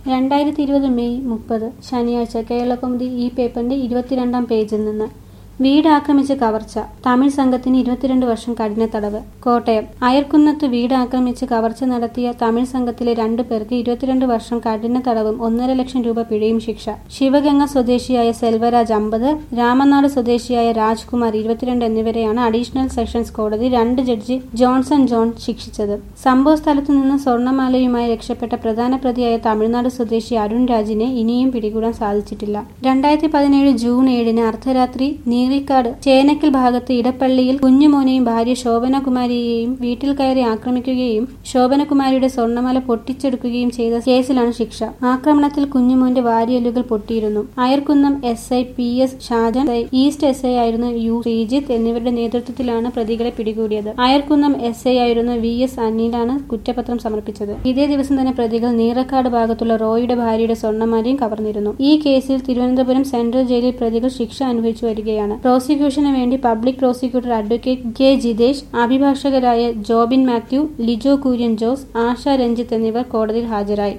രണ്ടായിരത്തി ഇരുപത് മെയ് മുപ്പത് ശനിയാഴ്ച കേരളകൗമുദി ഈ പേപ്പറിന്റെ ഇരുപത്തിരണ്ടാം പേജിൽ നിന്ന് വീട് ആക്രമിച്ച് കവർച്ച തമിഴ് സംഘത്തിന് ഇരുപത്തിരണ്ട് വർഷം കഠിന തടവ് കോട്ടയം അയർക്കുന്നത്ത് വീട് ആക്രമിച്ച് കവർച്ച നടത്തിയ തമിഴ് സംഘത്തിലെ രണ്ടു പേർക്ക് ഇരുപത്തിരണ്ട് വർഷം കഠിന തടവും ഒന്നര ലക്ഷം രൂപ പിഴയും ശിക്ഷ ശിവഗംഗ സ്വദേശിയായ സെൽവരാജ് അമ്പത് രാമനാട് സ്വദേശിയായ രാജ്കുമാർ ഇരുപത്തിരണ്ട് എന്നിവരെയാണ് അഡീഷണൽ സെഷൻസ് കോടതി രണ്ട് ജഡ്ജി ജോൺസൺ ജോൺ ശിക്ഷിച്ചത് സംഭവ സ്ഥലത്തു നിന്ന് സ്വർണമാലയുമായി രക്ഷപ്പെട്ട പ്രധാന പ്രതിയായ തമിഴ്നാട് സ്വദേശി അരുൺ രാജിനെ ഇനിയും പിടികൂടാൻ സാധിച്ചിട്ടില്ല രണ്ടായിരത്തി പതിനേഴ് ജൂൺ ഏഴിന് അർദ്ധരാത്രി നീറിക്കാട് ചേനക്കൽ ഭാഗത്ത് ഇടപ്പള്ളിയിൽ കുഞ്ഞുമോനെയും ഭാര്യ ശോഭനകുമാരിയെയും വീട്ടിൽ കയറി ആക്രമിക്കുകയും ശോഭനകുമാരിയുടെ സ്വർണ്ണമാല പൊട്ടിച്ചെടുക്കുകയും ചെയ്ത കേസിലാണ് ശിക്ഷ ആക്രമണത്തിൽ കുഞ്ഞുമോന്റെ വാരിയല്ലുകൾ പൊട്ടിയിരുന്നു Ayarkunnam S I P S Shajan east S I ആയിരുന്ന യു ശ്രീജിത്ത് എന്നിവരുടെ നേതൃത്വത്തിലാണ് പ്രതികളെ പിടികൂടിയത് അയർക്കുന്നം എസ് ഐ ആയിരുന്ന വി എസ് അനിലാണ് കുറ്റപത്രം സമർപ്പിച്ചത് ഇതേ ദിവസം തന്നെ പ്രതികൾ നീറക്കാട് ഭാഗത്തുള്ള റോയിയുടെ ഭാര്യയുടെ സ്വർണ്ണമാലയും കവർന്നിരുന്നു ഈ കേസിൽ തിരുവനന്തപുരം സെൻട്രൽ ജയിലിൽ പ്രതികൾ ശിക്ഷ അനുഭവിച്ചു വരികയാണ് പ്രോസിക്യൂഷന് വേണ്ടി public prosecutor advocate K Jithesh അഭിഭാഷകരായ ജോബിൻ മാത്യു ലിജോ കുര്യൻ ജോസ് ആശ രഞ്ജിത്ത് എന്നിവർ കോടതിയിൽ ഹാജരായി